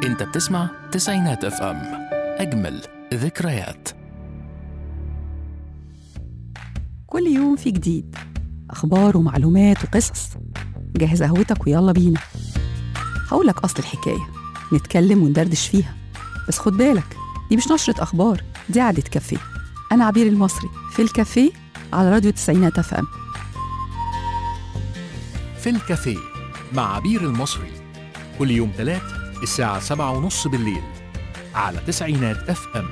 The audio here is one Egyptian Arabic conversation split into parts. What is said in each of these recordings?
انت بتسمع تسعينات اف ام اجمل ذكريات كل يوم في جديد أخبار ومعلومات وقصص جهز قهوتك ويلا بينا هقولك أصل الحكاية نتكلم وندردش فيها بس خد بالك دي مش نشرة أخبار دي قعدة كافيه أنا عبير المصري في الكافيه على راديو تسعينات اف ام في الكافيه مع عبير المصري كل يوم ثلاث الساعة سبعة ونص بالليل على تسعينات اف ام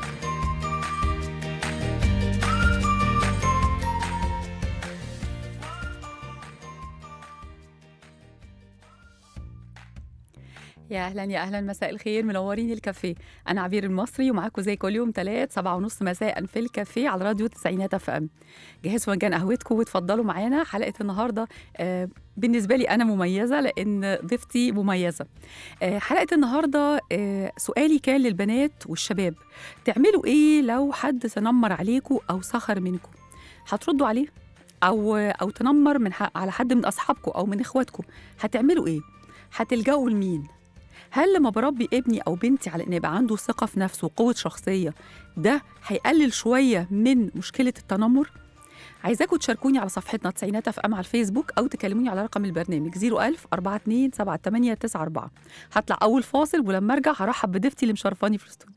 يا اهلا يا اهلا مساء الخير منورين الكافيه انا عبير المصري ومعاكم زي كل يوم ثلاث سبعة ونص مساء في الكافيه على راديو تسعينات اف ام جهزوا فنجان قهوتكم وتفضلوا معانا حلقه النهارده آه بالنسبه لي انا مميزه لان ضيفتي مميزه آه حلقه النهارده آه سؤالي كان للبنات والشباب تعملوا ايه لو حد تنمر عليكم او سخر منكم هتردوا عليه او او تنمر من ح- على حد من اصحابكم او من اخواتكم هتعملوا ايه هتلجأوا لمين هل لما بربي ابني او بنتي على ان يبقى عنده ثقه في نفسه وقوه شخصيه ده هيقلل شويه من مشكله التنمر عايزاكم تشاركوني على صفحتنا تسعينات اف ام على الفيسبوك او تكلموني على رقم البرنامج 01000 42 78 94 هطلع اول فاصل ولما ارجع هرحب بضيفتي اللي مشرفاني في الاستوديو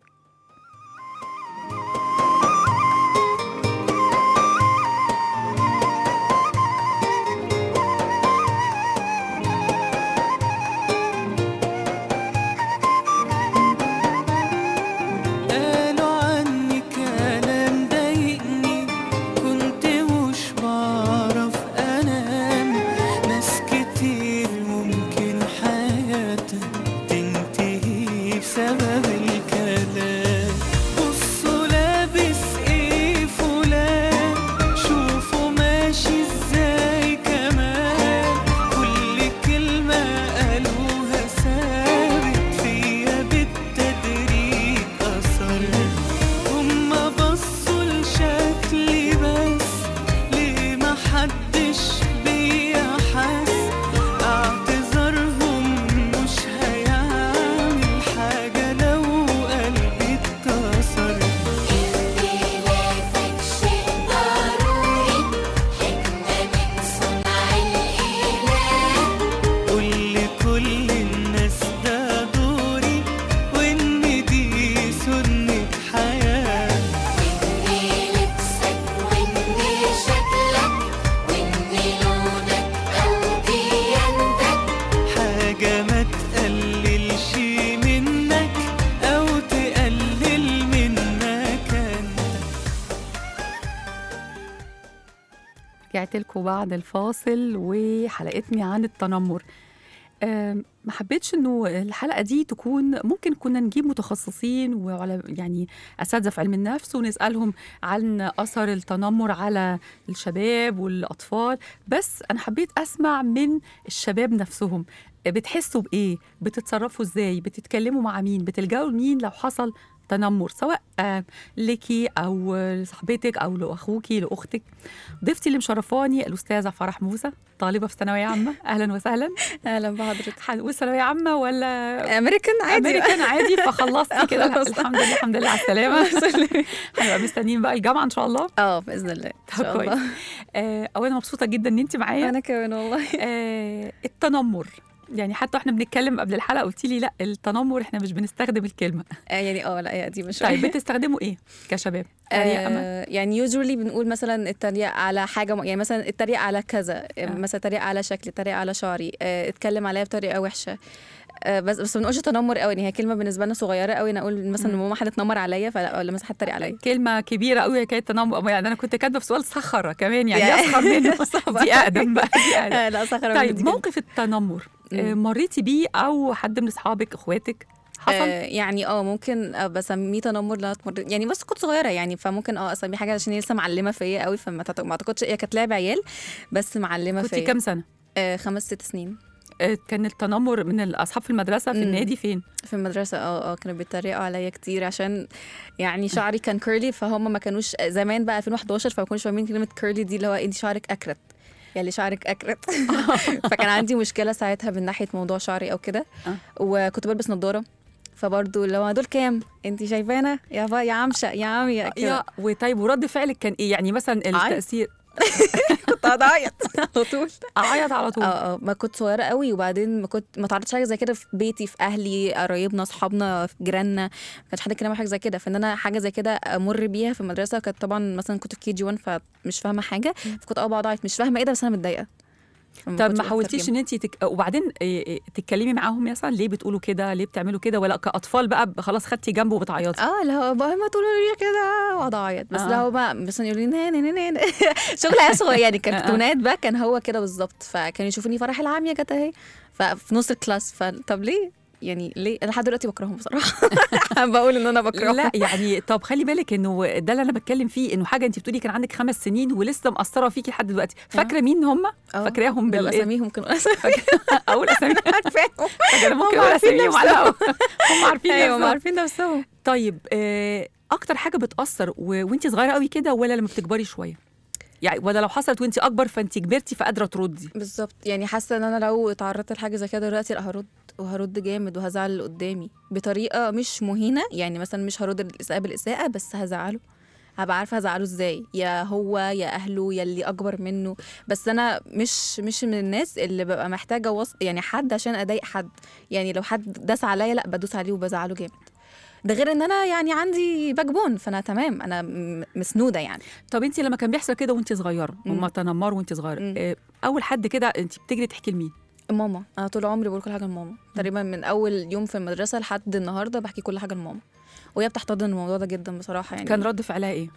قالوا عني كلام ضايقني كنت مش بعرف انام ناس كتير ممكن حياتها تنتهي بسبب الكلام بصوا لابس ايه فلان شوفوا ماشي ازاي كمان كل كلمة قالوها ثابت فيا بالتدريج أثر هما بصوا لشكلي بس ليه ما حدش بيا حس اعتذارهم مش هيعمل حاجة لو قلبي اتكسر اختلافك شيء ضروري حكمة من صنع الإله قول لكل الناس ده دوري وإن دي سنة حياة وإن لبسك وإن شكلك وإن لونك أو ديانتك حاجة ما تقللش منك أو تقلل منك أنت رجعت لكم بعد الفاصل وحلقتني عن التنمر آم، ما حبيتش انه الحلقه دي تكون ممكن كنا نجيب متخصصين وعلى يعني اساتذه في علم النفس ونسالهم عن اثر التنمر على الشباب والاطفال بس انا حبيت اسمع من الشباب نفسهم بتحسوا بايه بتتصرفوا ازاي بتتكلموا مع مين بتلجأوا لمين لو حصل تنمر سواء آه، ليكي او لصاحبتك او لاخوكي لاختك ضيفتي اللي مشرفاني الاستاذه فرح موسى طالبه في ثانويه عامه اهلا وسهلا اهلا بحضرتك هنقول ثانويه عامه ولا امريكان عادي امريكان عادي فخلصتي كده خلاص. الحمد لله الحمد لله على السلامه هنبقى مستنيين بقى الجامعه ان شاء الله اه باذن الله ان شاء طب كويس. الله آه، اولا مبسوطه جدا ان انت معايا انا كمان والله آه، التنمر يعني حتى واحنا بنتكلم قبل الحلقه قلتي لي لا التنمر احنا مش بنستخدم الكلمه آه يعني اه لا هي دي مش طيب بتستخدموا ايه كشباب تريقة ما- آه يعني يوجوالي بنقول مثلا التريق على حاجه م... يعني مثلا التريق على كذا آه. مثلا التريق على شكلي التريق على شعري آه اتكلم عليا بطريقه وحشه آه بس بس ما بنقولش تنمر قوي يعني هي كلمه بالنسبه لنا صغيره قوي انا اقول مثلا مم. ماما حد اتنمر عليا فلا ولا مثلا حد اتريق عليا كلمة كبيرة قوي حكاية تنمر يعني أنا كنت كاتبة في سؤال سخرة كمان يعني يا- أسخر منه دي أقدم بقى دي أقدم آه لا صخره طيب موقف التنمر آه، مم. مريتي بيه أو حد من أصحابك إخواتك حصل آه يعني اه ممكن آه بسميه تنمر لا تمر يعني بس كنت صغيره يعني فممكن اه اسميه حاجه عشان هي لسه معلمه فيا قوي فما تت- ما اعتقدش هي كانت لعب عيال بس معلمه كنت فيا كام سنة؟ آه خمس ست سنين آه، كان التنمر من الأصحاب في المدرسة في مم. النادي فين؟ في المدرسة اه اه كانوا بيتريقوا عليا كتير عشان يعني شعري كان كيرلي فهم ما كانوش زمان بقى 2011 فما كانوش فاهمين كلمة كيرلي دي اللي هو انت شعرك اكرت يعني شعرك اكرت فكان عندي مشكلة ساعتها من ناحية موضوع شعري او كده آه. وكنت بلبس نظارة فبرضه لو دول كام انت شايفانا يا با يا عمشه يا عم يا يا كده وطيب ورد فعلك كان ايه يعني مثلا التاثير كنت هضيع على طول اعيط على طول اه اه ما كنت صغيره قوي وبعدين ما كنت ما تعرضتش حاجه زي كده في بيتي في اهلي قرايبنا اصحابنا في جيراننا ما كانش حد يتكلم عن حاجه زي كده فان انا حاجه زي كده امر بيها في المدرسه كانت طبعا مثلا كنت في كي جي 1 فمش فاهمه حاجه فكنت اه بقعد اعيط مش فاهمه ايه ده بس انا متضايقه فما طب كنتش ما بقدر حاولتيش أترجم. ان انت تك... وبعدين إيه إيه تتكلمي معاهم مثلا ليه بتقولوا كده ليه بتعملوا كده ولا كاطفال بقى ب- خلاص خدتي جنبه وبتعيطي اه اللي هو بقى ما تقولوا لي كده واقعد اعيط بس آه. لو بقى مثلا يقولوا لي نا نا نا نا شغل عيال صغير يعني كرتونات بقى كان هو كده بالظبط فكانوا يشوفوني فرح العام يا جت اهي ففي نص الكلاس فطب ليه يعني ليه انا لحد دلوقتي بكرههم بصراحه بقول ان انا بكرههم لا يعني طب خلي بالك انه ده اللي انا بتكلم فيه انه حاجه انت بتقولي كان عندك خمس سنين ولسه مأثره فيكي لحد دلوقتي فاكره مين هم آه. فاكراهم ده بال باساميهم كانوا اول اسامي عارفاهم فاكره ممكن هم اقول عارفين اساميهم على الهوا. هم عارفين ايوه نفسهم. ما عارفين نفسهم طيب آه، اكتر حاجه بتاثر و... وانت صغيره قوي كده ولا لما بتكبري شويه يعني ولا لو حصلت وانت اكبر فانت كبرتي فقادره تردي بالظبط يعني حاسه ان انا لو اتعرضت لحاجه زي كده دلوقتي لا هرد وهرد جامد وهزعل اللي قدامي بطريقه مش مهينه يعني مثلا مش هرد الاساءه بالاساءه بس هزعله هبقى عارفه هزعله ازاي يا هو يا اهله يا اللي اكبر منه بس انا مش مش من الناس اللي ببقى محتاجه وص... يعني حد عشان اضايق حد يعني لو حد داس عليا لا بدوس عليه وبزعله جامد ده غير ان انا يعني عندي باك بون فانا تمام انا م- مسنوده يعني طب انت لما كان بيحصل كده وانت صغيره مم. هم تنمروا وانت صغيره مم. آه، اول حد كده انت بتجري تحكي لمين ماما انا طول عمري بقول كل حاجه لماما تقريبا من اول يوم في المدرسه لحد النهارده بحكي كل حاجه لماما وهي بتحتضن الموضوع ده جدا بصراحه يعني كان رد فعلها ايه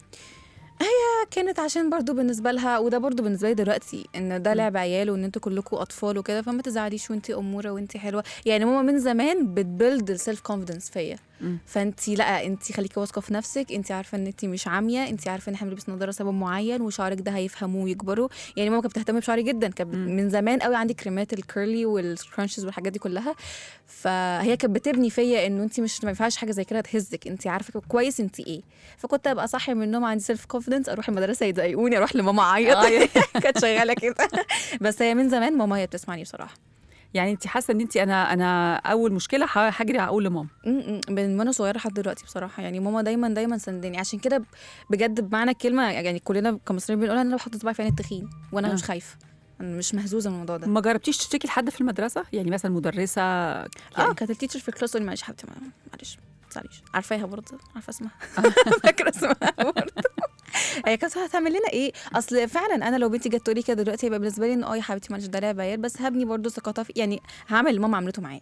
كانت عشان برضو بالنسبه لها وده برضو بالنسبه لي دلوقتي ان ده لعب عيال وان انتوا كلكم اطفال وكده فما تزعليش وانتي اموره وانتي حلوه يعني ماما من زمان بتبيلد السيلف كونفيدنس فيا مم. فانتي لا انتي خليكي واثقه في نفسك انتي عارفه ان انتي مش عاميه انتي عارفه ان احنا بنلبس نظاره سبب معين وشعرك ده هيفهموه ويكبروا يعني ماما كانت بتهتم بشعري جدا كانت مم. من زمان قوي عندي كريمات الكيرلي والكرانشز والحاجات دي كلها فهي كانت بتبني فيا انه انت مش ما ينفعش حاجه زي كده تهزك انت عارفه كويس انت ايه فكنت ابقى صاحيه من النوم عندي سيلف كونفيدنس اروح المدرسه يضايقوني اروح لماما اعيط أعيط. كانت شغاله كده بس هي من زمان ماما هي بتسمعني بصراحه يعني انت حاسه ان انت انا انا اول مشكله ه- هجري اقول لماما م- م. من وانا صغيره لحد دلوقتي بصراحه يعني ماما دايما دايما سندني عشان كده بجد بمعنى الكلمه يعني كلنا كمصريين بنقولها انا لو حطيت صباعي في عين التخين وانا آه. مش خايفه انا مش مهزوزه من الموضوع ده ما جربتيش تشتكي لحد في المدرسه يعني مثلا مدرسه اه يعني كانت التيتشر في الكلاس تقول لي معلش حبيبتي ما- معلش ما تزعليش عارفاها برضه عارفه اسمها فاكره اسمها برضه هي كانت هتعمل لنا ايه اصل فعلا انا لو بنتي جت تقول لي كده دلوقتي هيبقى بالنسبه لي ان اه يا حبيبتي معلش ده لعب عيال بس هبني برضه ثقتها في يعني هعمل اللي ماما عملته معايا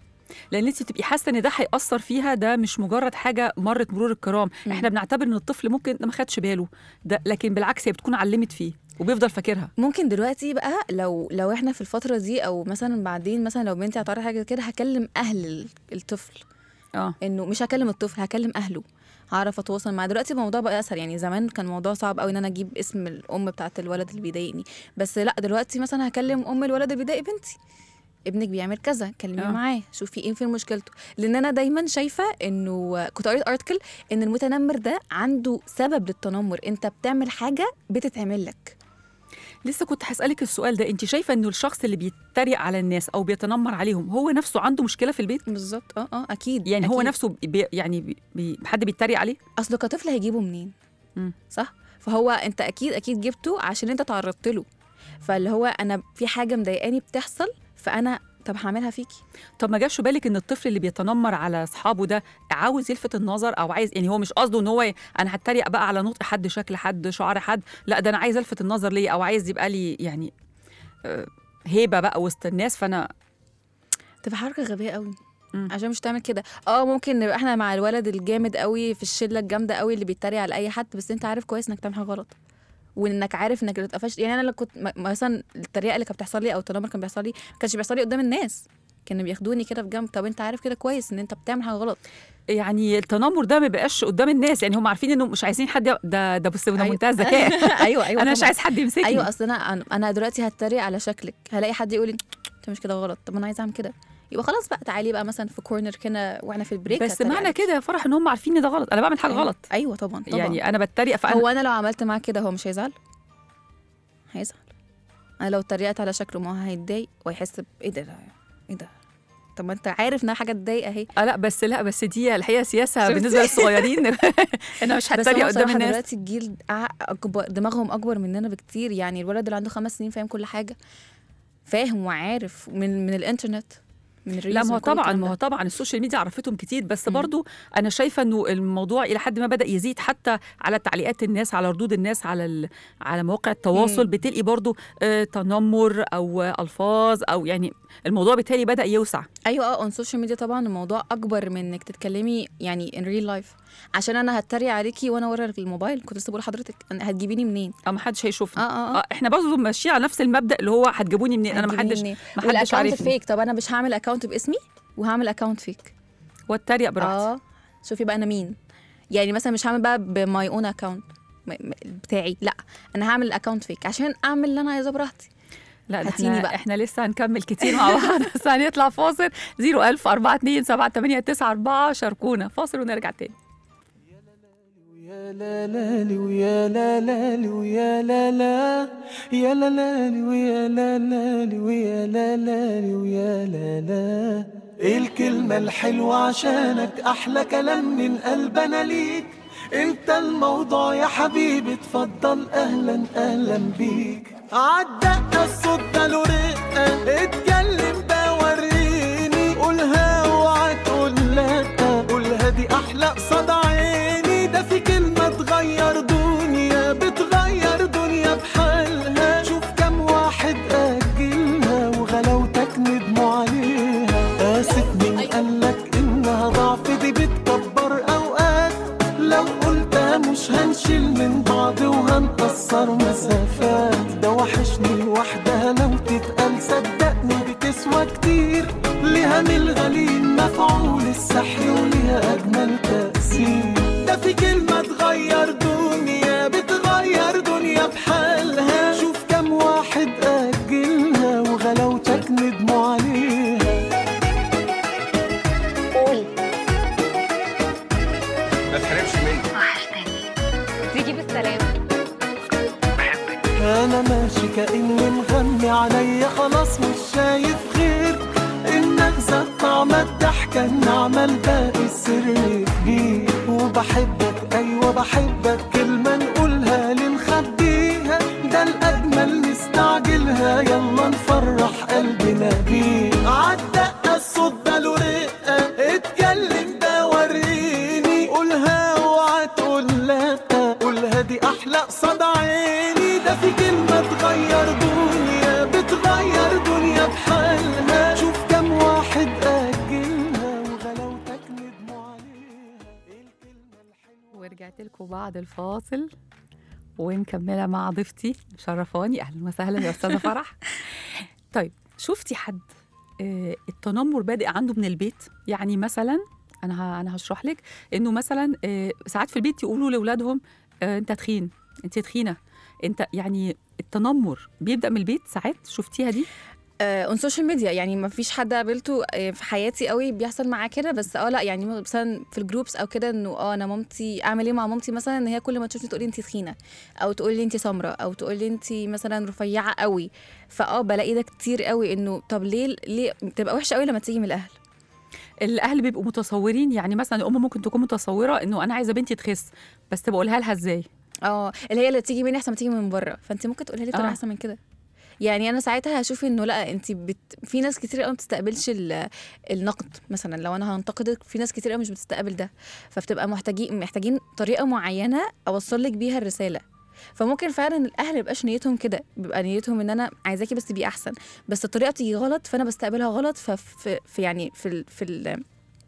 لان انت بتبقي حاسه ان ده هياثر فيها ده مش مجرد حاجه مرت مرور الكرام مم. احنا بنعتبر ان الطفل ممكن ما خدش باله ده لكن بالعكس هي بتكون علمت فيه وبيفضل فاكرها ممكن دلوقتي بقى لو لو احنا في الفتره دي او مثلا بعدين مثلا لو بنتي هتعرض حاجه كده هكلم اهل ال- الطفل اه انه مش هكلم الطفل هكلم اهله هعرف اتواصل معاه دلوقتي الموضوع بقى اسهل يعني زمان كان الموضوع صعب قوي ان انا اجيب اسم الام بتاعت الولد اللي بيضايقني بس لا دلوقتي مثلا هكلم ام الولد اللي بيضايق بنتي ابنك بيعمل كذا كلميه آه. معاه شوفي ايه فين مشكلته لان انا دايما شايفه انه كنت قريت ارتكل ان المتنمر ده عنده سبب للتنمر انت بتعمل حاجه بتتعمل لك لسه كنت هسالك السؤال ده انت شايفه انه الشخص اللي بيتريق على الناس او بيتنمر عليهم هو نفسه عنده مشكله في البيت بالظبط اه اه اكيد يعني هو أكيد. نفسه بي يعني بي بي حد بيتريق عليه اصله كطفل هيجيبه منين مم. صح فهو انت اكيد اكيد جبته عشان انت تعرضت له فاللي هو انا في حاجه مضايقاني بتحصل فانا طب هعملها فيكي طب ما جاش في بالك ان الطفل اللي بيتنمر على اصحابه ده عاوز يلفت النظر او عايز يعني هو مش قصده ان هو ي- انا هتريق بقى على نطق حد شكل حد شعر حد لا ده انا عايز الفت النظر ليه او عايز يبقى لي يعني آه، هيبه بقى وسط الناس فانا تبقى حركه غبيه قوي مم. عشان مش تعمل كده اه ممكن نبقى احنا مع الولد الجامد قوي في الشله الجامده قوي اللي بيتريق على اي حد بس انت عارف كويس انك تعمل حاجه غلط وانك عارف انك لو اتقفشت يعني انا لو كنت م- مثلا التريقه اللي كانت بتحصل لي او التنمر كان بيحصل لي ما كانش بيحصل لي قدام الناس كانوا بياخدوني كده في جنب طب انت عارف كده كويس ان انت بتعمل حاجه غلط يعني التنمر ده ما بيبقاش قدام الناس يعني هم عارفين انه مش عايزين حد ي- ده ده بص ده أيوة. منتهى الذكاء ايوه ايوه انا مش طبعاً. عايز حد يمسكني ايوه اصل انا انا دلوقتي هتريق على شكلك هلاقي حد يقول لي انت مش كده غلط طب انا عايزه اعمل كده يبقى خلاص بقى تعالي بقى مثلا في كورنر كده واحنا في البريك بس هتريق معنى عليك. كده يا فرح ان هم عارفين ان ده غلط انا بعمل حاجه أيوة. غلط ايوه طبعا طبعا يعني انا بتريق فانا هو انا لو عملت معاه كده هو مش هيزعل هيزعل انا لو اتريقت على شكله ما هو هيتضايق ويحس بايه ده ده- ايه ده طب ما انت عارف انها حاجه تضايق اهي اه لا بس لا بس دي الحقيقه سياسه شفتي؟ بالنسبه للصغيرين انا مش بس هتريق هما قدام بصراحة الناس دلوقتي الجيل أع- اكبر دماغهم اكبر مننا بكتير يعني الولد اللي عنده خمس سنين فاهم كل حاجه فاهم وعارف من من الانترنت من لا الريلز ما هو وكل طبعا الكلام ما هو ده. طبعا السوشيال ميديا عرفتهم كتير بس مم. برضو انا شايفه انه الموضوع الى حد ما بدا يزيد حتى على تعليقات الناس على ردود الناس على ال... على مواقع التواصل مم. بتلاقي برضو آه تنمر او آه، الفاظ او يعني الموضوع بالتالي بدا يوسع ايوه اه اون سوشيال ميديا طبعا الموضوع اكبر من انك تتكلمي يعني ان ريل لايف عشان انا هتريق عليكي وانا ورا الموبايل كنت لسه بقول لحضرتك أنا هتجيبيني منين او ما حدش هيشوفني اه اه آه احنا برضو ماشيين على نفس المبدا اللي هو هتجيبوني منين انا ما هتجيبيني حدش منين؟ ما حدش والاكونت عارفني فيك طب انا مش هعمل اكونت باسمي وهعمل اكونت فيك واتريق براحتي اه شوفي بقى انا مين يعني مثلا مش هعمل بقى بماي اون اكونت بتاعي لا انا هعمل الاكونت فيك عشان اعمل اللي انا عايزاه براحتي لا ده هاتيني احنا بقى. احنا لسه هنكمل كتير مع بعض بس هنطلع فاصل 01000 42 78 94 شاركونا فاصل ونرجع تاني يا لا لا لي ويا لا لا لي ويا لا لا يا لا لا لي ويا لا لا لي ويا لا لا لي ويا لا لا ايه الكلمة الحلوة عشانك أحلى كلام من قلبنا ليك انت الموضوع يا حبيبي اتفضل اهلا اهلا بيك عالدقة الصوت ده له رقة اتكلم ده وريني قولها اوعى تقول لا قولها دي احلى قصاد عيني ده في كلمة تغير دنيا بتغير دنيا بحالها شوف كم واحد أجلها وغلاوتك ندموا عليها آسف مين قالك إنها ضعف دي بتكبر أوقات لو قلتها مش هنشيل من بعض وهنقصر مسافات ده وحشني لوحدها لو تتقال صدقني بتسوى كتير ليها من الغليل مفعول السحر وليها أجمل تأثير ده في كلمة تغير دنيا بتغير دنيا بحالها شوف كم واحد أجلها وغلاوتك ندموا عليها ما تحرمش مني تيجي بالسلامة انا ماشي كاني مغمي عليا خلاص مش شايف غير انك زاد طعم الضحكه النعمه الباقي السر كبير وبحبك ايوه بحبك كلمه نقولها لنخبيها ده الاجمل نستعجلها يلا نفرح قلبنا بيه عالدقه الصوت ده له رقه اتكلم ده وريني قولها اوعى تقول لا قولها دي احلى قصاد عيني ده في كلمه تغير دنيا بتغير دنيا بحالها شوف كم واحد اجلها وغلاوتك ندموا عليها ايه الكلمه الحلوه ورجعت لكم بعد الفاصل ومكمله مع ضيفتي شرفاني اهلا وسهلا يا استاذه فرح طيب شفتي حد آه، التنمر بادئ عنده من البيت يعني مثلا انا ه- انا هشرح لك انه مثلا آه، ساعات في البيت يقولوا لاولادهم آه، انت تخين انت تخينه انت يعني التنمر بيبدا من البيت ساعات شفتيها دي اون سوشيال ميديا يعني ما فيش حد قابلته آه، في حياتي قوي بيحصل معاه كده بس اه لا يعني مثلا في الجروبس او كده انه اه انا مامتي اعمل ايه مع مامتي مثلا ان هي كل ما تشوفني تقول لي انت تخينه او تقول لي انت سمراء او تقول لي انت مثلا رفيعه قوي فاه بلاقي ده كتير قوي انه طب ليه ليه بتبقى وحشه قوي لما تيجي من الاهل الاهل بيبقوا متصورين يعني مثلا الام ممكن تكون متصوره انه انا عايزه بنتي تخس بس بقولها لها ازاي اه اللي هي اللي تيجي مني احسن ما تيجي من بره فانت ممكن تقولها لي بطريقه آه. احسن من كده يعني انا ساعتها هشوف انه لا انت بت... في ناس كتير قوي ما بتستقبلش ال... النقد مثلا لو انا هنتقدك في ناس كتير قوي مش بتستقبل ده فبتبقى محتاجين محتاجين طريقه معينه اوصل لك بيها الرساله فممكن فعلا الاهل ما يبقاش نيتهم كده بيبقى نيتهم ان انا عايزاكي بس تبقي احسن بس الطريقه بتيجي غلط فانا بستقبلها غلط ففي في يعني في ال... في ال...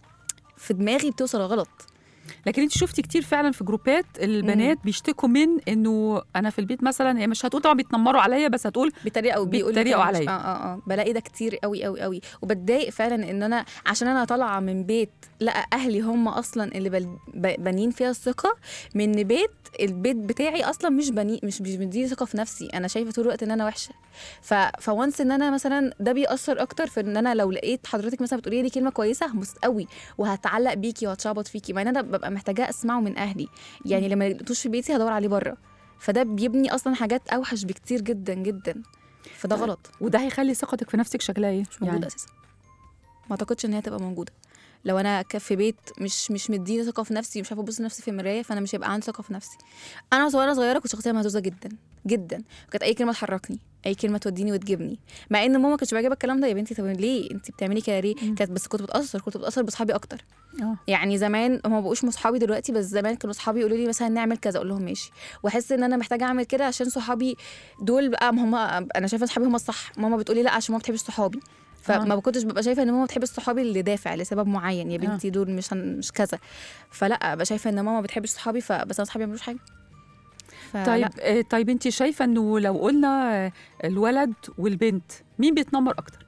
في دماغي بتوصل غلط لكن انت شفتي كتير فعلا في جروبات البنات بيشتكوا من انه انا في البيت مثلا هي مش هتقول طبعا بيتنمروا عليا بس هتقول بيتريقوا بيقولوا لي بيتريقوا كلام مش- عليا. اه اه اه بلاقي ده كتير قوي قوي قوي وبتضايق فعلا ان انا عشان انا طالعه من بيت لا اهلي هم اصلا اللي بل- ب- بانين فيها الثقه من بيت البيت بتاعي اصلا مش بني مش مش مديني ثقه في نفسي انا شايفه طول الوقت ان انا وحشه ف فوانس ان انا مثلا ده بيأثر اكتر في ان انا لو لقيت حضرتك مثلا بتقولي لي كلمه كويسه هبسط قوي وهتعلق بيكي وهتشعبط فيكي مع ان انا ببقى محتاجاه اسمعه من اهلي يعني لما لقيتوش في بيتي هدور عليه بره فده بيبني اصلا حاجات اوحش بكتير جدا جدا فده غلط وده هيخلي ثقتك في نفسك شكلها ايه مش موجود اساسا ما اعتقدش ان هي تبقى موجوده لو انا ك- في بيت مش مش مديني ثقه في نفسي مش عارفه ابص لنفسي في المرايه فانا مش هيبقى عندي ثقه في نفسي انا وانا صغيره كنت شخصيه مهزوزه جدا جدا كانت اي كلمه تحركني اي كلمه توديني وتجيبني مع ان ماما كانتش بيعجبها الكلام ده يا بنتي طب ليه انت بتعملي كده ليه كانت بس كنت بتاثر كنت بتاثر باصحابي اكتر اه يعني زمان هم ما بقوش صحابي دلوقتي بس زمان كانوا صحابي يقولوا لي مثلا نعمل كذا اقول لهم ماشي واحس ان انا محتاجه اعمل كده عشان صحابي دول بقى هم انا شايفه صحابي هم الصح ماما بتقولي لا عشان ماما بتحبش صحابي فما كنتش ببقى شايفه ان ماما بتحب صحابي لدافع لسبب معين يا بنتي دول مش هن- مش كذا فلا ببقى شايفه ان ماما ما بتحبش صحابي فبس انا صحابي ما بيعملوش حاجه فلا. طيب آه، طيب انت شايفه انه لو قلنا آه، الولد والبنت مين بيتنمر اكتر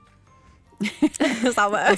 صعبه قوي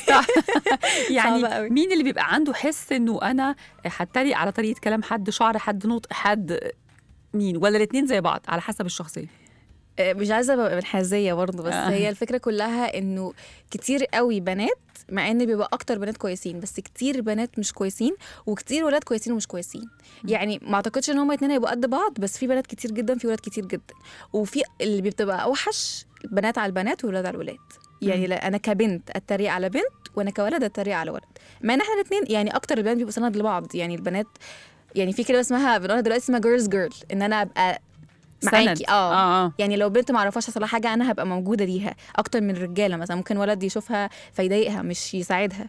يعني صعبة قوي. مين اللي بيبقى عنده حس انه انا هتريق على طريقه كلام حد شعر حد نطق حد مين ولا الاثنين زي بعض على حسب الشخصيه آه، مش عايزه ابقى منحازيه برضه بس آه. هي الفكره كلها انه كتير قوي بنات مع ان بيبقى اكتر بنات كويسين بس كتير بنات مش كويسين وكتير ولاد كويسين ومش كويسين يعني ما اعتقدش ان هما اتنين هيبقوا قد بعض بس في بنات كتير جدا في ولاد كتير جدا وفي اللي بتبقى اوحش بنات على البنات وولاد على الولاد يعني لا انا كبنت اتريق على بنت وانا كولد اتريق على ولد مع ان احنا الاثنين يعني اكتر البنات بيبقوا سند لبعض يعني البنات يعني في كلمه اسمها بنقولها دلوقتي اسمها جيرلز جيرل ان انا ابقى معاكي سند. اه اه اه يعني لو بنت ما اعرفهاش حصل لها حاجه انا هبقى موجوده ليها اكتر من الرجاله مثلا ممكن ولد يشوفها فيضايقها مش يساعدها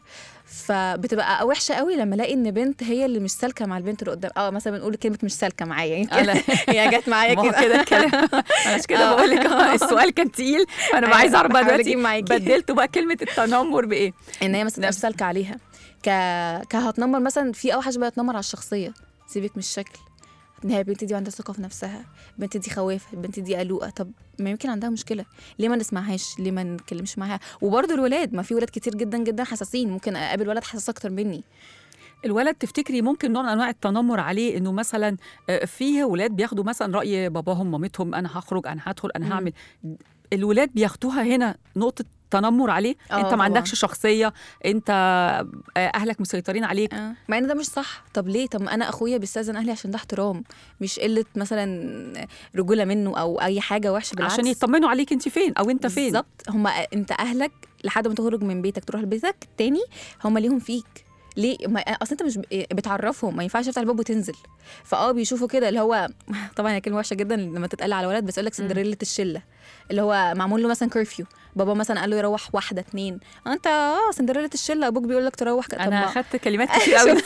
فبتبقى وحشه قوي لما الاقي ان بنت هي اللي مش سالكه مع البنت اللي قدام اه مثلا بنقول كلمه مش سالكه معايا يمكن أنا- هي جت معايا ما هو كده كده الكلام انا مش كده آه. بقول لك اه السؤال كان تقيل فانا أيوة، بقى عايزه اعرف بقى بحاول دلوقتي أجيب معاكي. بدلته بقى كلمه التنمر بايه ان هي مثلا مش نفس- سالكه عليها ك كهتنمر مثلا في اوحش بقى تنمر على الشخصيه سيبك من الشكل ان هي البنت دي عندها ثقه في نفسها البنت دي خوافه البنت دي قلوقه طب ما يمكن عندها مشكله ليه ما نسمعهاش ليه ما نتكلمش معاها وبرضه الولاد ما في ولاد كتير جدا جدا حساسين ممكن اقابل ولد حساس اكتر مني الولد تفتكري ممكن نوع من انواع التنمر عليه انه مثلا آه، فيه ولاد بياخدوا مثلا راي باباهم مامتهم انا هخرج انا هدخل انا مم. هعمل الولاد بياخدوها هنا نقطه تنمر عليه آه، انت ما طبعاً. عندكش شخصيه انت آه، اهلك مسيطرين عليك اه مع ان ده مش صح طب ليه طب ما انا اخويا بيستاذن اهلي عشان ده احترام مش قله مثلا رجوله منه او اي حاجه وحشه بالعكس عشان يطمنوا عليك انت فين او انت فين بالظبط هم انت اهلك لحد ما تخرج من بيتك تروح لبيتك التاني هم ليهم فيك ليه ما اصل انت مش ب- بتعرفهم ما ينفعش تفتح الباب وتنزل فاه بيشوفوا كده اللي هو طبعا هي كلمه وحشه جدا لما تتقال على ولد بس يقول لك سندريلا الشله اللي هو معمول له مثلا كرفيو بابا مثلا قال له يروح واحده اتنين آه، انت اه سندريلا الشله ابوك بيقول لك تروح طب انا ما- اخدت كلمات كتير قوي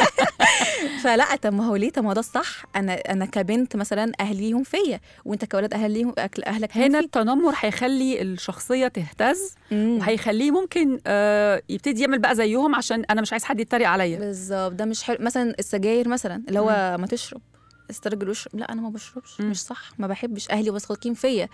فلا طب ما هو ليه طب ما هو ده الصح انا انا كبنت مثلا اهليهم فيا وانت كولد اهليهم أكل- اهلك هنا التنمر هيخلي الشخصيه تهتز هنا وهيخليه ممكن آه، يبتدي يعمل بقى زيهم عشان انا مش عايز حد يتريق عليا بالظبط ده مش حلو مثلا السجاير مثلا اللي هو ما تشرب استرجل واشرب لا انا ما بشربش مم. مش صح ما بحبش اهلي واثقين فيا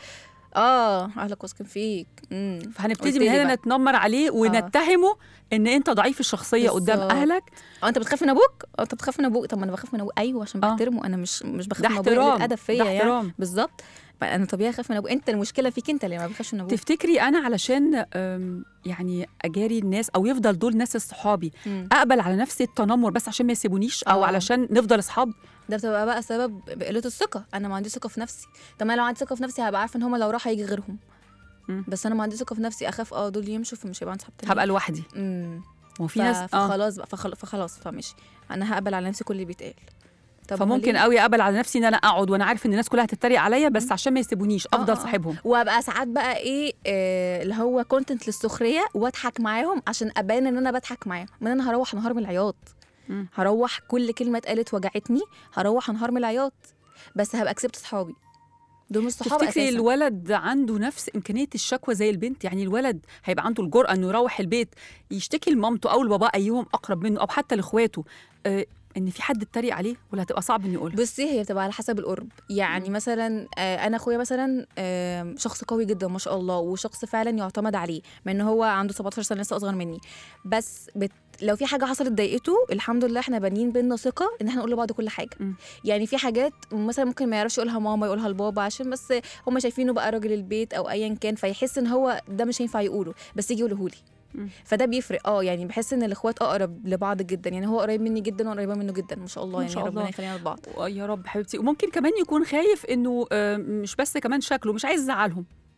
اه اهلك واثقين فيك امم فهنبتدي قلت من لي هنا بقى. نتنمر عليه ونتهمه ان انت ضعيف الشخصيه قدام بالظبط. اهلك اه انت بتخاف من ابوك اه انت بتخاف من ابوك طب ما انا بخاف من ابوك ايوه عشان آه. بحترمه انا مش مش بخاف ده من ابويا احترام الادب فيا ده يعني احترام بالظبط بقى انا طبيعي اخاف من ابوك انت المشكله فيك انت اللي ما بتخافش من ابوك تفتكري انا علشان أم، يعني اجاري الناس او يفضل دول ناس صحابي مم. اقبل على نفسي التنمر بس عشان ما يسيبونيش او آه. علشان نفضل اصحاب ده بتبقى بقى سبب قله الثقه انا ما عنديش ثقه في نفسي طب ما أنا لو عندي ثقه في نفسي هبقى عارفه ان هم لو راحوا هيجي غيرهم مم. بس انا ما عنديش ثقه في نفسي اخاف اه دول يمشوا فمش هيبقى عندي صحاب تانيين هبقى لوحدي امم وفي ف- ناس اه فخلاص بقى فخل- فخلاص فمشي انا هقبل على نفسي كل اللي بيتقال طب فممكن ليه؟ قوي اقبل على نفسي ان انا اقعد وانا عارف ان الناس كلها هتتريق عليا بس عشان ما يسيبونيش آه، افضل آه، آه. صاحبهم وابقى ساعات بقى ايه آه، اللي هو كونتنت للسخريه واضحك معاهم عشان ابان ان انا بضحك معاهم من انا هروح انهار من العياط مم. هروح كل كلمه اتقالت وجعتني هروح انهار من العياط بس هبقى كسبت صحابي دول مش صحاب تفتكري اساسا الولد عنده نفس امكانيه الشكوى زي البنت يعني الولد هيبقى عنده الجرأه انه يروح البيت يشتكي لمامته او لباباه ايهم اقرب منه او حتى لاخواته آه ان في حد اتريق عليه ولا هتبقى صعب انه يقولها بصي هي بتبقى على حسب القرب يعني مثلا آه، انا اخويا مثلا آه، شخص قوي جدا ما شاء الله وشخص فعلا يعتمد عليه مع ان هو عنده 17 سنه لسه اصغر مني بس بت... لو في حاجه حصلت ضايقته الحمد لله احنا بانيين بينا ثقه ان احنا نقول لبعض كل حاجه م. يعني في حاجات مثلا ممكن ما يعرفش يقولها ماما يقولها لبابا عشان بس هم شايفينه بقى راجل البيت او ايا كان فيحس ان هو ده مش هينفع يقوله بس يجي يقوله لي م. فده بيفرق اه يعني بحس ان الاخوات اقرب لبعض جدا يعني هو قريب مني جدا وانا قريبه منه جدا ما شاء الله ما يعني شاء ربنا الله. يخلينا لبعض آه يا رب حبيبتي وممكن كمان يكون خايف انه آه، مش بس كمان شكله مش عايز يزعلهم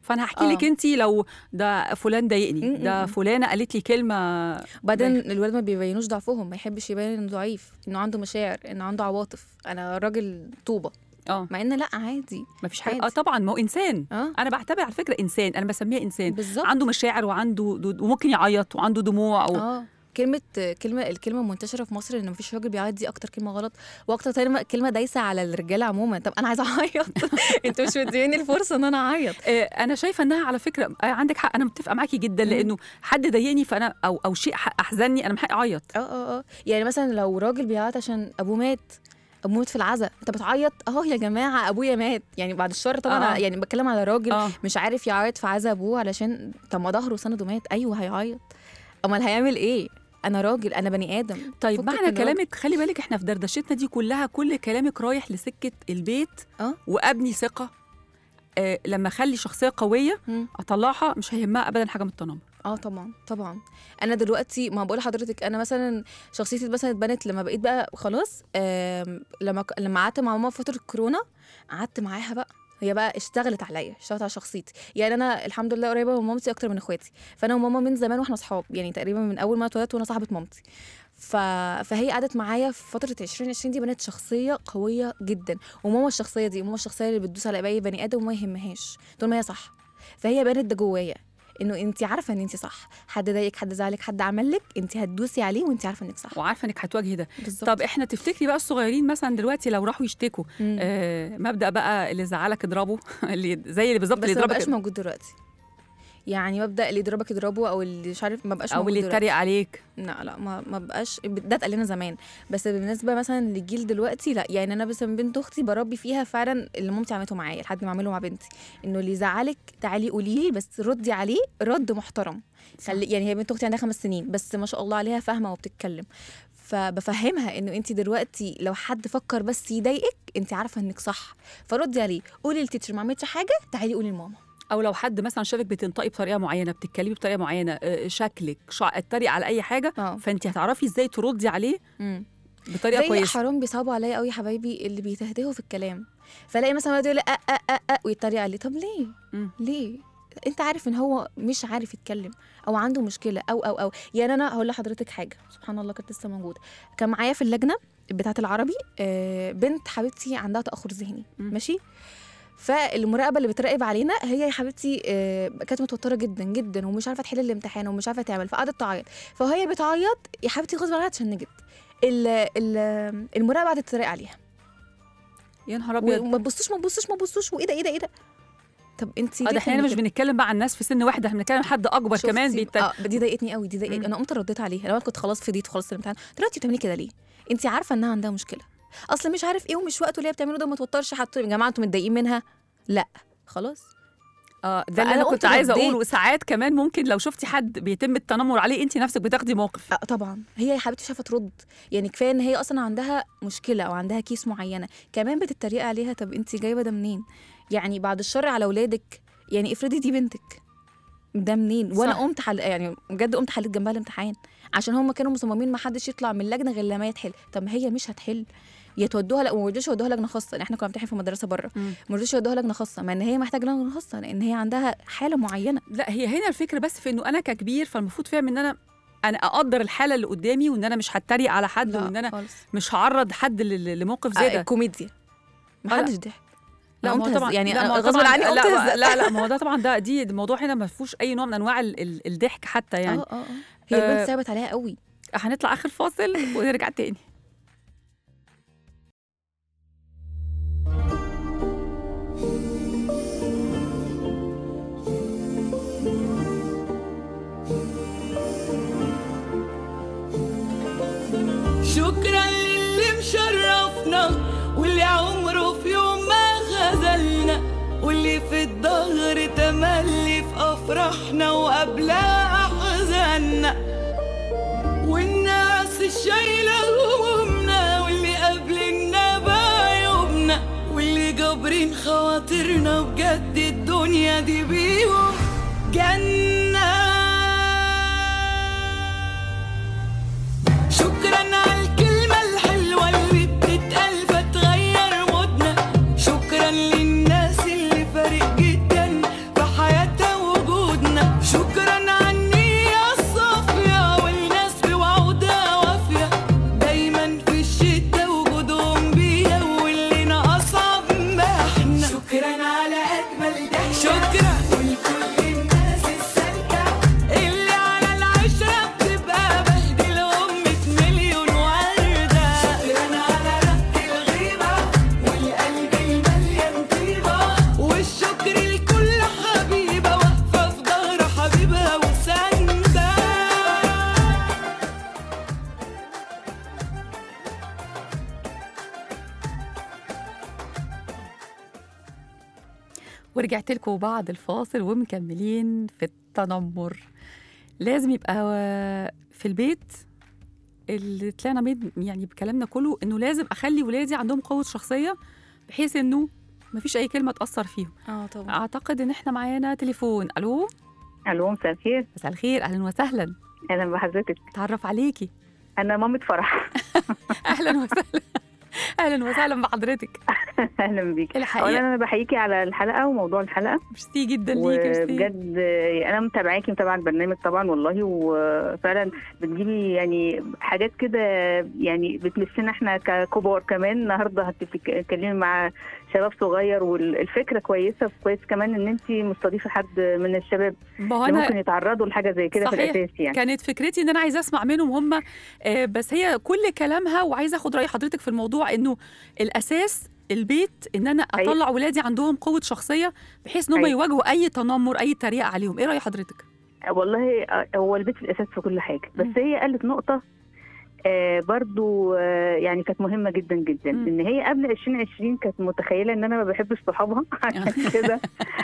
فانا هحكي آه. لك انت لو ده فلان ضايقني م- ده م- فلانه قالت لي كلمه بعدين الولاد ما بيبينوش ضعفهم ما يحبش يبين انه ضعيف انه عنده مشاعر انه عنده عواطف انا راجل طوبه اه مع ان لا عادي مفيش حاجه اه عادي. طبعا ما هو انسان اه انا بعتبر على فكره انسان انا بسميها انسان بالظبط عنده مشاعر وعنده دو- وممكن يعيط وعنده دموع و... اه كلمة كلمة الكلمة المنتشرة في مصر ان مفيش راجل بيعيط دي اكتر كلمة غلط واكتر كلمة كلمة دايسة على الرجالة عموما طب انا عايزة اعيط انتوا مش مديني الفرصة ان انا اعيط آه، انا شايفه انها على فكره آه، عندك حق انا متفقه معاكي جدا لانه حد ضايقني فانا او او شيء ح- احزني انا من حقي اعيط اه اه اه يعني مثلا لو راجل بيعيط عشان ابوه مات ابوه مات في العزاء انت بتعيط اه يا جماعه ابويا مات يعني بعد الشر طبعا آه. آه. يعني بتكلم على راجل اه مش عارف يعيط في عزاء ابوه علشان طب ما ظهره وسنده مات ايوه هيعيط امال هيعمل ايه انا راجل انا بني ادم طيب فكك معنى من الراجل. كلامك خلي بالك احنا في دردشتنا دي كلها كل كلامك رايح لسكه البيت اه وابني ثقه آه لما اخلي شخصيه قويه مم. اطلعها مش هيهمها ابدا حاجه من التنمر اه طبعا طبعا انا دلوقتي ما بقول لحضرتك انا مثلا شخصيتي مثلا اتبنت لما بقيت بقى خلاص آم، لما ك- لما قعدت مع ماما في فتره كورونا قعدت معاها بقى هي بقى اشتغلت عليا اشتغلت على شخصيتي يعني انا الحمد لله قريبه من مامتي اكتر من اخواتي فانا وماما من زمان واحنا اصحاب يعني تقريبا من اول ما اتولدت وانا صاحبه مامتي ف... فهي قعدت معايا في فتره 2020 دي بنت شخصيه قويه جدا وماما الشخصيه دي ماما الشخصيه اللي بتدوس على اي بني ادم وما يهمهاش طول ما هي صح فهي بنت ده جوايا انه انت عارفه ان انت صح حد ضايقك حد زعلك حد عمل لك انت هتدوسي عليه وانت عارفه انك صح وعارفه انك هتواجهي ده بالظبط طب احنا تفتكري بقى الصغيرين مثلا دلوقتي لو راحوا يشتكوا مم. آه مبدا بقى اللي زعلك اضربه اللي زي اللي بالظبط بس اللي ما بقاش يضربك موجود دلوقتي يعني مبدا اللي يضربك يضربه او اللي مش عارف ما بقاش او موجود اللي دلوقتي. يتريق عليك لا لا ما ما بقاش ده اتقال لنا زمان بس بالنسبه مثلا للجيل دلوقتي لا يعني انا بس من بنت اختي بربي فيها فعلا اللي مامتي عملته معايا لحد ما اعمله مع بنتي انه اللي يزعلك تعالي قولي لي بس ردي عليه رد محترم خلي يعني هي بنت اختي عندها خمس سنين بس ما شاء الله عليها فاهمه وبتتكلم فبفهمها انه انت دلوقتي لو حد فكر بس يضايقك انت عارفه انك صح فردي عليه قولي للتيتشر ما عملتش حاجه تعالي قولي لماما او لو حد مثلا شافك بتنطقي بطريقه معينه بتتكلمي بطريقه معينه آه، شكلك شع... اتريق على اي حاجه اه فانت هتعرفي ازاي تردي عليه امم بطريقه زي كويسه حرام بيصعبوا عليا قوي يا حبايبي اللي بيتهدهوا في الكلام فلاقي مثلا ولد يقول لي أه أه أه أه ويتريق عليه طب ليه؟ مم. ليه؟ انت عارف ان هو مش عارف يتكلم او عنده مشكله او او او يعني انا هقول لحضرتك حاجه سبحان الله كانت لسه موجوده كان معايا في اللجنه بتاعه العربي آه، بنت حبيبتي عندها تاخر ذهني مم. ماشي فالمراقبه اللي بتراقب علينا هي يا حبيبتي آه، كانت متوتره جدا جدا ومش عارفه تحل الامتحان ومش عارفه تعمل فقعدت تعيط فهي بتعيط يا حبيبتي غصب عنها اتشنجت ال- ال- المراقبه قعدت تتريق عليها يا نهار ابيض وما تبصوش ما تبصوش ما تبصوش وايه ده ايه ده ايه ده طب انت اه ده احنا هنا مش بنتكلم بقى عن ناس في سن واحد احنا بنتكلم عن حد اكبر كمان بيت... اه دي ضايقتني قوي دي ضايقتني مم. انا قمت رديت عليها لو انا كنت خلاص فضيت وخلصت الامتحان دلوقتي بتعملي كده ليه انت عارفه انها عندها مشكله اصل مش عارف ايه ومش وقته اللي هي بتعمله ده ما توترش حتى يا جماعه انتوا متضايقين منها لا خلاص اه ده فأنا اللي انا قمت كنت عايزه رديت. اقوله ساعات كمان ممكن لو شفتي حد بيتم التنمر عليه انت نفسك بتاخدي موقف آه طبعا هي يا حبيبتي شافت ترد يعني كفايه ان هي اصلا عندها مشكله او عندها كيس معينه كمان بتتريق عليها طب انت جايبه ده منين يعني بعد الشر على اولادك يعني افرضي دي بنتك ده منين وانا صح. قمت حل يعني بجد قمت حليت جنبها الامتحان عشان هم كانوا مصممين ما حدش يطلع من اللجنه غير لما يتحل طب ما هي مش هتحل يا تودوها لا وما رضوش يودوها لجنه خاصه لان احنا كنا بنمتحن في مدرسه بره مم. ما رضوش يودوها لجنه خاصه مع ان هي محتاجه لجنه خاصه لان هي عندها حاله معينه لا هي هنا الفكره بس في انه انا ككبير فالمفروض فاهم ان انا انا اقدر الحاله اللي قدامي وان انا مش هتريق على حد وان انا خالص مش هعرض حد ل- لموقف زي آه ده كوميديا ما آه، لا. حدش ضحك لا لا ما هو قمت طبعا هز- يعني لا ما هو غصب طبعاً- عني قمت لا, هزق. لا لا ما هو ده طبعا ده دي الموضوع هنا ما فيهوش اي نوع من انواع ال- ال- الضحك حتى يعني اه اه اه هي آه، البنت ثابت عليها قوي هنطلع اخر فاصل ونرجع تاني شكرا للي مشرفنا واللي عمره في يوم ما خذلنا واللي في الظهر تملي في افراحنا وقبلها احزاننا والناس الشايله همومنا واللي قابلنا بعيوبنا واللي جابرين خواطرنا بجد الدنيا دي بيهم جنه شكرا على الكلمة الحلوة اللي بتتقال فتغير مودنا شكرا للناس اللي فارق جدا في حياتنا ورجعت لكم بعد الفاصل ومكملين في التنمر لازم يبقى في البيت اللي طلعنا بيه يعني بكلامنا كله انه لازم اخلي ولادي عندهم قوه شخصيه بحيث انه مفيش اي كلمه تاثر فيهم اه طبعا اعتقد ان احنا معانا تليفون الو الو مساء الخير مساء الخير اهلا وسهلا اهلا بحضرتك اتعرف عليكي انا مامة فرح اهلا وسهلا اهلا وسهلا بحضرتك اهلا بيك الحقيقة- اولا انا بحييكي على الحلقه وموضوع الحلقه ميرسي جدا ليكي ميرسي وبجد انا متابعاكي متابعه البرنامج طبعا والله وفعلا بتجيبي يعني حاجات كده يعني بتمسنا احنا ككبار كمان النهارده هتتكلمي مع شباب صغير والفكره كويسه كويس كمان ان انت مستضيفه حد من الشباب ما هو اللي ممكن انا يتعرضوا لحاجه زي كده في صحيح. الاساس يعني كانت فكرتي ان انا عايزه اسمع منهم هم آه، بس هي كل كلامها وعايزه اخد راي حضرتك في الموضوع انه الاساس البيت ان انا أيوة. اطلع ولادي عندهم قوه شخصيه بحيث ان هم أيوة. يواجهوا اي تنمر اي تريقه عليهم ايه راي حضرتك والله آه، هو البيت الاساس في كل حاجه بس مم. هي قالت نقطه آه برضو آه يعني كانت مهمه جدا جدا مم. ان هي قبل 2020 كانت متخيله ان انا ما بحبش صحابها عشان كده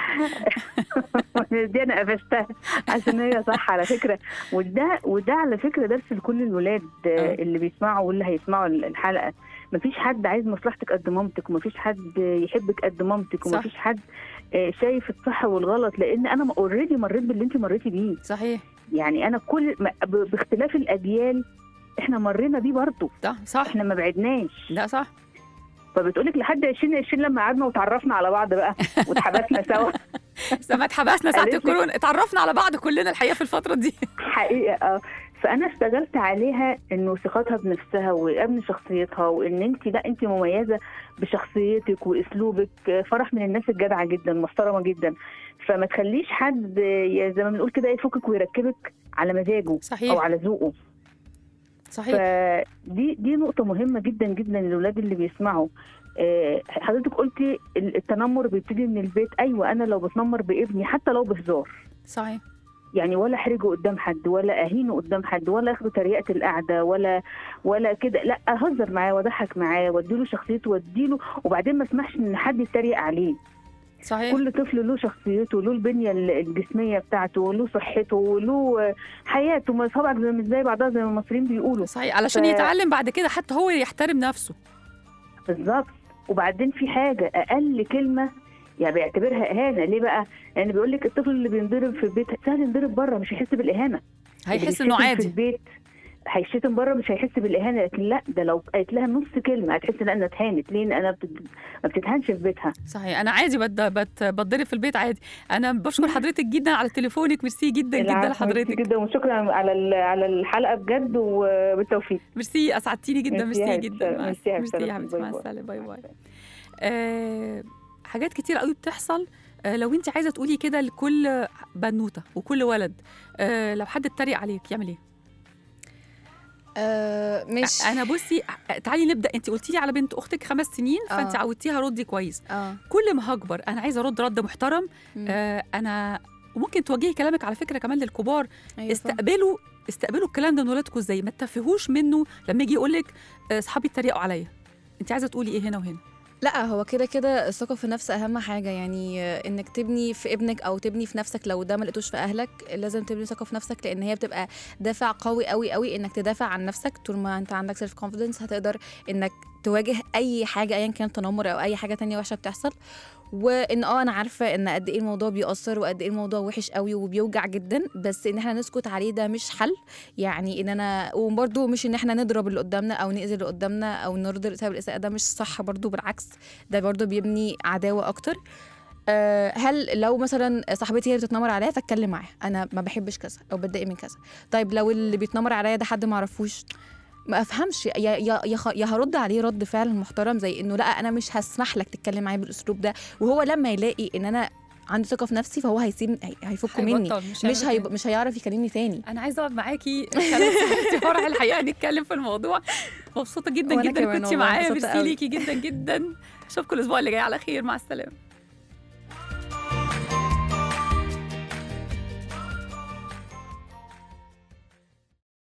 دي انا قفشتها عشان هي صح على فكره وده وده على فكره درس لكل الولاد آه آه. اللي بيسمعوا واللي هيسمعوا الحلقه مفيش حد عايز مصلحتك قد مامتك ومفيش حد يحبك قد مامتك صح. ومفيش حد آه، شايف الصح والغلط لان انا اوريدي مريت باللي انت مريتي بيه صحيح يعني انا كل ما- ب- باختلاف الاجيال احنا مرينا بيه برضه ده صح احنا ما بعدناش لا صح فبتقولك لحد 2020 لما قعدنا وتعرفنا على بعض بقى واتحبسنا سوا بس ما اتحبسنا ساعه قالت لي- الكورونا اتعرفنا على بعض كلنا الحقيقه في الفتره دي حقيقه اه فانا اشتغلت عليها انه ثقتها بنفسها وابن شخصيتها وان انت لا انت مميزه بشخصيتك واسلوبك آه، فرح من الناس الجدعه جدا محترمه جدا فما تخليش حد آه، يا زي ما بنقول كده يفكك ويركبك على مزاجه او صحيح على ذوقه صحيح فدي دي نقطة مهمة جدا جدا للولاد اللي بيسمعوا آه، حضرتك قلتي ال- التنمر بيبتدي من البيت ايوه انا لو بتنمر بابني حتى لو بهزار صحيح يعني ولا احرجه قدام حد ولا اهينه قدام حد ولا اخده تريقه القعده ولا ولا كده لا اهزر معاه واضحك معاه واديله شخصيته واديله وبعدين ما اسمحش ان حد يتريق عليه صحيح كل طفل له شخصيته له البنيه ال- الجسميه بتاعته له صحته له آه، حياته ما طبعا مش زي بعضها زي ما المصريين بيقولوا صحيح علشان ف- يتعلم بعد كده حتى هو يحترم نفسه بالظبط وبعدين في حاجه اقل كلمه يعني بيعتبرها اهانه ليه بقى؟ لان بيقول لك الطفل اللي بينضرب في البيت سهل ينضرب بره مش هيحس بالاهانه اللي هيحس انه بيتشتم في عادي البيت هيشتم بره مش هيحس بالاهانه لكن لا ده لو قالت لها نص كلمه هتحس ان انا اتهانت ليه؟ لأن انا بت- ما بتتهانش في بيتها صحيح انا عادي بت... بت... بتضرب في البيت عادي انا بشكر حضرتك جدا على تليفونك ميرسي جدا جدا العفو، ميرسي لحضرتك جدا وشكرا على ال- على الحلقه بجد وبالتوفيق ميرسي اسعدتيني جدا ميرسي ميرسي يا جدا حبيبتي، مع ميرسي يا ميرسي يا حبيبتي، حبيبتي مع باي باي. السلامه باي باي آه حاجات كتير قوي بتحصل آه لو انت عايزه تقولي كده لكل بنوته وكل ولد آه لو حد اتريق عليك يعمل ايه آه مش انا بصي تعالي نبدا انت قلتي لي على بنت اختك خمس سنين فانت آه. عودتيها ردي كويس اه كل ما هكبر انا عايزه ارد رد محترم مم. آه انا وممكن توجهي كلامك على فكره كمان للكبار أيوة فاهمة. استقبلوا استقبلوا الكلام ده من ولادكم ازاي ما تتفهوش منه لما يجي يقول لك اصحابي اتريقوا عليا انت عايزه تقولي ايه هنا وهنا لا هو كده كده الثقة في النفس أهم حاجة يعني آه، إنك تبني في ابنك أو تبني في نفسك لو ده ما لقيتوش في أهلك لازم تبني ثقة في نفسك لأن هي بتبقى دافع قوي قوي قوي إنك تدافع عن نفسك طول ما أنت عندك سيلف كونفيدنس هتقدر إنك تواجه أي حاجة أيا كان تنمر أو أي حاجة تانية وحشة بتحصل وان اه انا عارفه ان قد ايه الموضوع بيأثر وقد ايه الموضوع وحش قوي وبيوجع جدا بس ان احنا نسكت عليه ده مش حل يعني ان انا وبرده مش ان احنا نضرب اللي قدامنا او نأذي اللي قدامنا او نرضي بسبب الاساءه ده مش صح برده بالعكس ده برضو بيبني عداوه اكتر أه هل لو مثلا صاحبتي هي اللي بتتنمر عليا فاتكلم معاها انا ما بحبش كذا او بتضايق من كذا طيب لو اللي بيتنمر عليا ده حد ما اعرفوش ما افهمش يا يا يا, خ- يا هرد عليه رد فعل محترم زي انه لا انا مش هسمح لك تتكلم معايا بالاسلوب ده وهو لما يلاقي ان انا عندي ثقه في نفسي فهو هيسيب هي- هيفك مني هيبطل، مش هيعمل هيب... تاني. مش هيعرف يكلمني تاني انا عايزه اقعد معاكي ثلاث سنين فرح الحقيقه نتكلم في الموضوع مبسوطه جدا وأنا جدا كمان كنت والله معايا انبسطت ميرسي قوي. ليكي جدا جدا اشوفكم الاسبوع اللي جاي على خير مع السلامه